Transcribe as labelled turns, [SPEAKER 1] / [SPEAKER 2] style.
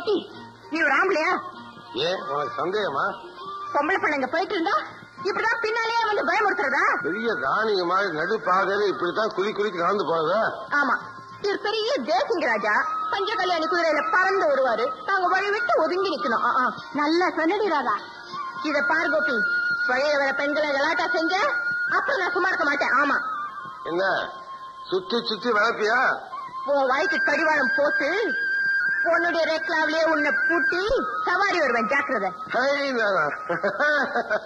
[SPEAKER 1] கோபி நீ ஒரு ஆம்பளையா
[SPEAKER 2] ஏன் உனக்கு சந்தேகமா
[SPEAKER 1] பொம்பளை பிள்ளைங்க போயிட்டு இருந்தா இப்படிதான் பின்னாலேயே வந்து பயமுறுத்துறதா
[SPEAKER 2] பெரிய ராணிங்க மாதிரி நடு பாதையில இப்படித்தான் குதி குதிக்கு நடந்து போறதா
[SPEAKER 1] ஆமா இவர் பெரிய தேசிங்க ராஜா பஞ்ச கல்யாணி குதிரையில பறந்து வருவாரு நாங்க வழி விட்டு ஒதுங்கி நிக்கணும் ஆ, ஆ. நல்லா சொன்னடி ராதா இத பாரு கோபி பழைய வர பெண்களை கலாட்டா செஞ்ச அப்புறம் நான் சும்மா இருக்க மாட்டேன் ஆமா
[SPEAKER 2] என்ன சுத்தி சுத்தி வளர்ப்பியா
[SPEAKER 1] உன் வாய்க்கு கடிவாளம் போட்டு உன்னுடைய ரேக்லாவிலேயே உன்னை பூட்டி சவாரி வருவேன் ஜாக்கிரதை
[SPEAKER 2] ஹை நானா